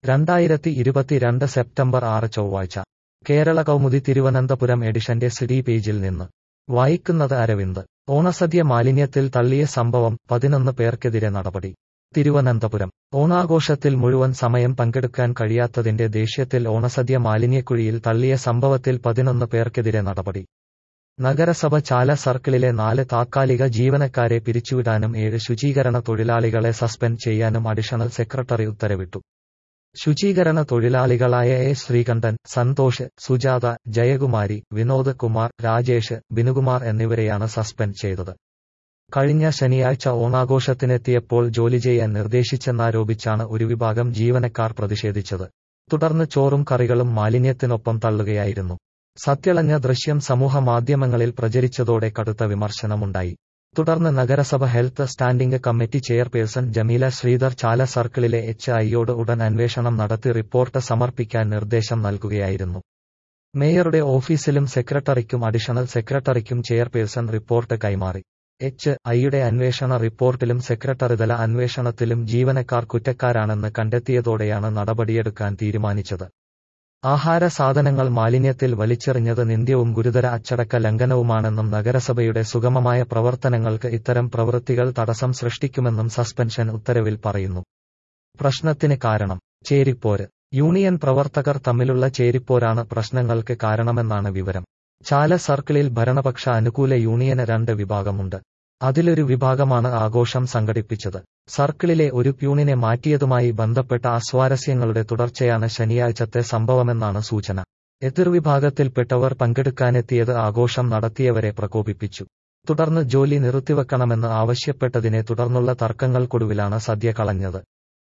രണ്ടായിരത്തി ഇരുപത്തിരണ്ട് സെപ്റ്റംബർ ആറ് ചൊവ്വാഴ്ച കേരള കൗമുദി തിരുവനന്തപുരം എഡിഷന്റെ സിഡി പേജിൽ നിന്ന് വായിക്കുന്നത് അരവിന്ദ് ഓണസദ്യ മാലിന്യത്തിൽ തള്ളിയ സംഭവം പതിനൊന്ന് പേർക്കെതിരെ നടപടി തിരുവനന്തപുരം ഓണാഘോഷത്തിൽ മുഴുവൻ സമയം പങ്കെടുക്കാൻ കഴിയാത്തതിന്റെ ദേഷ്യത്തിൽ ഓണസദ്യ മാലിന്യക്കുഴിയിൽ തള്ളിയ സംഭവത്തിൽ പതിനൊന്ന് പേർക്കെതിരെ നടപടി നഗരസഭ ചാല സർക്കിളിലെ നാല് താത്കാലിക ജീവനക്കാരെ പിരിച്ചുവിടാനും ഏഴ് ശുചീകരണ തൊഴിലാളികളെ സസ്പെൻഡ് ചെയ്യാനും അഡീഷണൽ സെക്രട്ടറി ഉത്തരവിട്ടു ശുചീകരണ തൊഴിലാളികളായ എ ശ്രീകണ്ഠൻ സന്തോഷ് സുജാത ജയകുമാരി വിനോദ് കുമാർ രാജേഷ് ബിനുകുമാർ എന്നിവരെയാണ് സസ്പെൻഡ് ചെയ്തത് കഴിഞ്ഞ ശനിയാഴ്ച ഓണാഘോഷത്തിനെത്തിയപ്പോൾ ജോലി ചെയ്യാൻ നിർദ്ദേശിച്ചെന്നാരോപിച്ചാണ് ഒരു വിഭാഗം ജീവനക്കാർ പ്രതിഷേധിച്ചത് തുടർന്ന് ചോറും കറികളും മാലിന്യത്തിനൊപ്പം തള്ളുകയായിരുന്നു സത്യളഞ്ഞ ദൃശ്യം സമൂഹ മാധ്യമങ്ങളിൽ പ്രചരിച്ചതോടെ കടുത്ത വിമർശനമുണ്ടായി തുടർന്ന് നഗരസഭ health standing committee chairperson Jameela Sreedhar Chala സർക്കിളിലെ എച്ച് ഐയോട് ഉടൻ അന്വേഷണം നടത്തി റിപ്പോർട്ട് സമർപ്പിക്കാൻ നിർദ്ദേശം നൽകുകയായിരുന്നു മേയറുടെ ഓഫീസിലും സെക്രട്ടറിക്കും അഡീഷണൽ സെക്രട്ടറിക്കും ചെയർപേഴ്സൺ റിപ്പോർട്ട് കൈമാറി എച്ച് ഐയുടെ അന്വേഷണ റിപ്പോർട്ടിലും സെക്രട്ടറിതല അന്വേഷണത്തിലും ജീവനക്കാർ കുറ്റക്കാരാണെന്ന് കണ്ടെത്തിയതോടെയാണ് നടപടിയെടുക്കാൻ തീരുമാനിച്ചത് ആഹാര സാധനങ്ങൾ മാലിന്യത്തിൽ വലിച്ചെറിഞ്ഞത് നിന്ദ്യവും ഗുരുതര അച്ചടക്ക ലംഘനവുമാണെന്നും നഗരസഭയുടെ സുഗമമായ പ്രവർത്തനങ്ങൾക്ക് ഇത്തരം പ്രവൃത്തികൾ തടസ്സം സൃഷ്ടിക്കുമെന്നും സസ്പെൻഷൻ ഉത്തരവിൽ പറയുന്നു പ്രശ്നത്തിന് കാരണം ചേരിപ്പോര് യൂണിയൻ പ്രവർത്തകർ തമ്മിലുള്ള ചേരിപ്പോരാണ് പ്രശ്നങ്ങൾക്ക് കാരണമെന്നാണ് വിവരം ചാല സർക്കിളിൽ ഭരണപക്ഷ അനുകൂല യൂണിയന് രണ്ട് വിഭാഗമുണ്ട് അതിലൊരു വിഭാഗമാണ് ആഘോഷം സംഘടിപ്പിച്ചത് സർക്കിളിലെ ഒരു പ്യൂണിനെ മാറ്റിയതുമായി ബന്ധപ്പെട്ട അസ്വാരസ്യങ്ങളുടെ തുടർച്ചയാണ് ശനിയാഴ്ചത്തെ സംഭവമെന്നാണ് സൂചന എതിർവിഭാഗത്തിൽപ്പെട്ടവർ പങ്കെടുക്കാനെത്തിയത് ആഘോഷം നടത്തിയവരെ പ്രകോപിപ്പിച്ചു തുടർന്ന് ജോലി നിർത്തിവെക്കണമെന്ന് ആവശ്യപ്പെട്ടതിനെ തുടർന്നുള്ള തർക്കങ്ങൾക്കൊടുവിലാണ് സദ്യ കളഞ്ഞത്